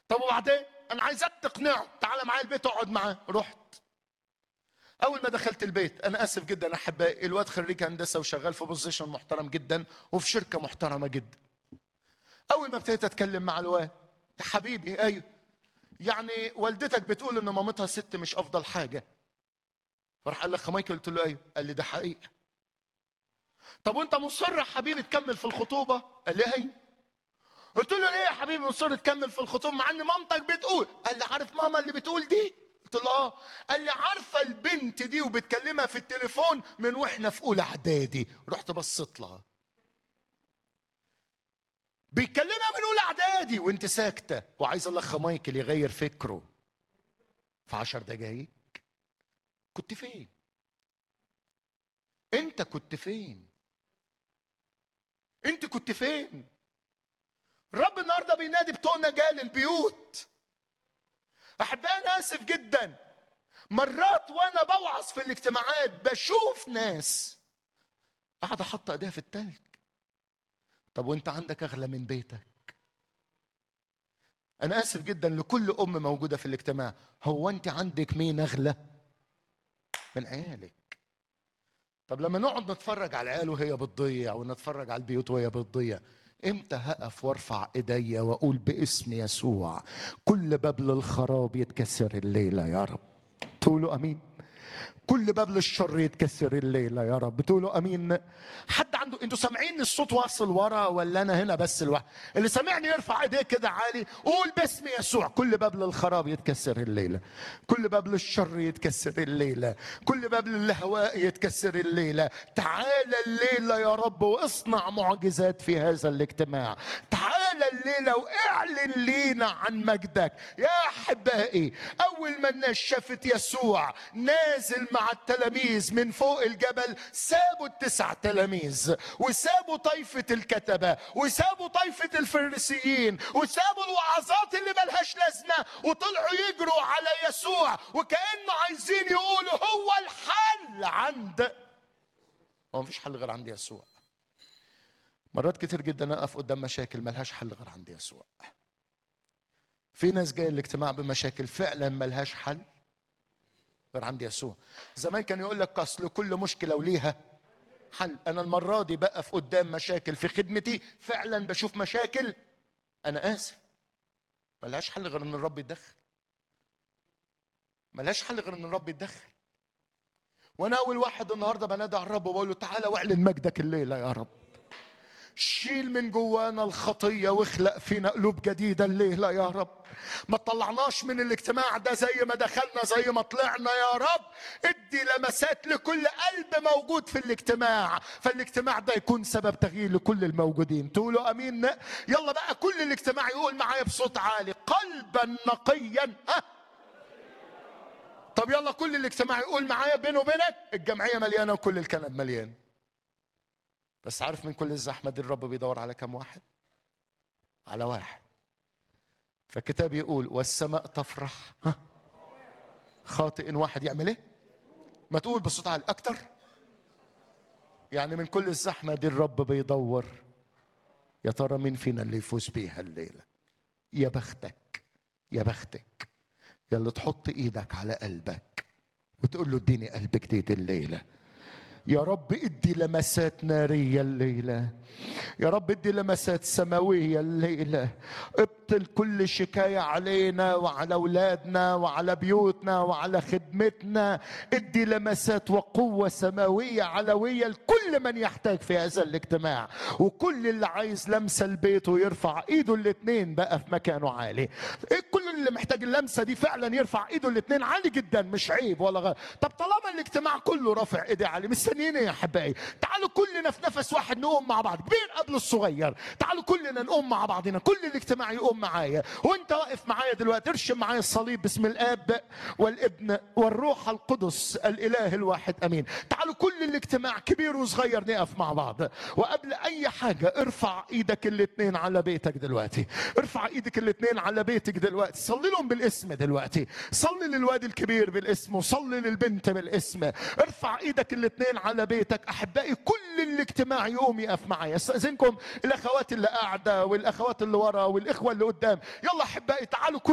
طب وبعدين انا عايزك تقنعه تعالى معايا البيت اقعد معاه رحت اول ما دخلت البيت انا اسف جدا احبائي الواد خريج هندسه وشغال في بوزيشن محترم جدا وفي شركه محترمه جدا اول ما ابتديت اتكلم مع الواد يا حبيبي ايوه يعني والدتك بتقول ان مامتها ست مش افضل حاجه فراح قال لك مايكل قلت له ايوه قال لي ده حقيقه طب وانت مصر يا حبيبي تكمل في الخطوبه قال لي ايوه قلت له ليه يا حبيبي مصر تكمل في الخطوبه مع ان مامتك بتقول قال لي عارف ماما اللي بتقول دي قلت له اه قال لي عارفه البنت دي وبتكلمها في التليفون من واحنا في اولى اعدادي رحت بصيت لها بيتكلمها من اولى اعدادي وانت ساكته وعايز الاخ مايكل يغير فكره في عشر دقايق كنت فين انت كنت فين انت كنت فين الرب النهارده بينادي بتوع نجال البيوت احبائي انا اسف جدا مرات وانا بوعظ في الاجتماعات بشوف ناس قاعده حاطه ايديها في التلج طب وانت عندك اغلى من بيتك انا اسف جدا لكل ام موجوده في الاجتماع هو انت عندك مين اغلى من عيالك طب لما نقعد نتفرج على العيال وهي بتضيع ونتفرج على البيوت وهي بتضيع امتى هقف وارفع ايديا واقول باسم يسوع كل باب للخراب يتكسر الليله يا رب تقولوا امين كل باب للشر يتكسر الليله يا رب بتقولوا امين حد عنده انتوا سامعين الصوت واصل ورا ولا انا هنا بس الواحد اللي سامعني يرفع ايديه كده عالي قول باسم يسوع كل باب للخراب يتكسر الليله كل باب للشر يتكسر الليله كل باب للهواء يتكسر الليله تعالى الليله يا رب واصنع معجزات في هذا الاجتماع تعالى الليله واعلن لينا عن مجدك يا احبائي اول ما الناس شافت يسوع نازل مع التلاميذ من فوق الجبل سابوا التسع تلاميذ وسابوا طائفة الكتبة وسابوا طائفة الفريسيين وسابوا الوعظات اللي ملهاش لازمة وطلعوا يجروا على يسوع وكأنه عايزين يقولوا هو الحل عند هو مفيش حل غير عند يسوع مرات كتير جدا اقف قدام مشاكل ملهاش حل غير عند يسوع في ناس جايه الاجتماع بمشاكل فعلا ملهاش حل غير عند يسوع زمان كان يقول لك اصل كل مشكله وليها حل انا المره دي بقف قدام مشاكل في خدمتي فعلا بشوف مشاكل انا اسف ملهاش حل غير ان الرب يتدخل ملهاش حل غير ان الرب يتدخل وانا اول واحد النهارده بنادي على الرب وبقول له تعالى واعلن مجدك الليله يا رب شيل من جوانا الخطية واخلق فينا قلوب جديدة الليلة يا رب ما طلعناش من الاجتماع ده زي ما دخلنا زي ما طلعنا يا رب ادي لمسات لكل قلب موجود في الاجتماع فالاجتماع ده يكون سبب تغيير لكل الموجودين تقولوا امين يلا بقى كل الاجتماع يقول معايا بصوت عالي قلبا نقيا ها طب يلا كل الاجتماع يقول معايا بينه وبينك الجمعية مليانة وكل الكنب مليان بس عارف من كل الزحمه دي الرب بيدور على كم واحد على واحد فالكتاب يقول والسماء تفرح ها خاطئ واحد يعمل ايه ما تقول بصوت عالي اكتر يعني من كل الزحمه دي الرب بيدور يا ترى مين فينا اللي يفوز بيها الليله يا بختك يا بختك يا اللي تحط ايدك على قلبك وتقول له اديني قلب جديد الليله يا رب ادي لمسات نارية الليلة يا رب ادي لمسات سماوية الليلة ابطل كل شكاية علينا وعلى أولادنا وعلى بيوتنا وعلى خدمتنا ادي لمسات وقوة سماوية علوية لكل من يحتاج في هذا الاجتماع وكل اللي عايز لمسة لبيته يرفع ايده الاتنين بقى في مكانه عالي كل اللي محتاج اللمسة دي فعلا يرفع ايده الاتنين عالي جدا مش عيب ولا غير طب طالما الاجتماع كله رافع ايديه عالي مستنيين ايه يا احبائي تعالوا كلنا في نفس واحد نقوم مع بعض كبير قبل الصغير تعالوا كلنا نقوم مع بعضنا كل الاجتماع يقوم معايا وانت واقف معايا دلوقتي ارشم معايا الصليب باسم الاب والابن والروح القدس الاله الواحد امين تعالوا كل الاجتماع كبير وصغير نقف مع بعض وقبل اي حاجه ارفع ايدك الاثنين على بيتك دلوقتي ارفع ايدك الاثنين على بيتك دلوقتي صلي لهم بالاسم دلوقتي صلي للواد الكبير بالاسم وصلي للبنت بالاسم ارفع ايدك الاثنين على بيتك احبائي كل الاجتماع يقوم يقف معايا استاذنكم الاخوات اللي قاعده والاخوات اللي ورا والاخوه اللي لقدام يلا احبائي تعالوا كل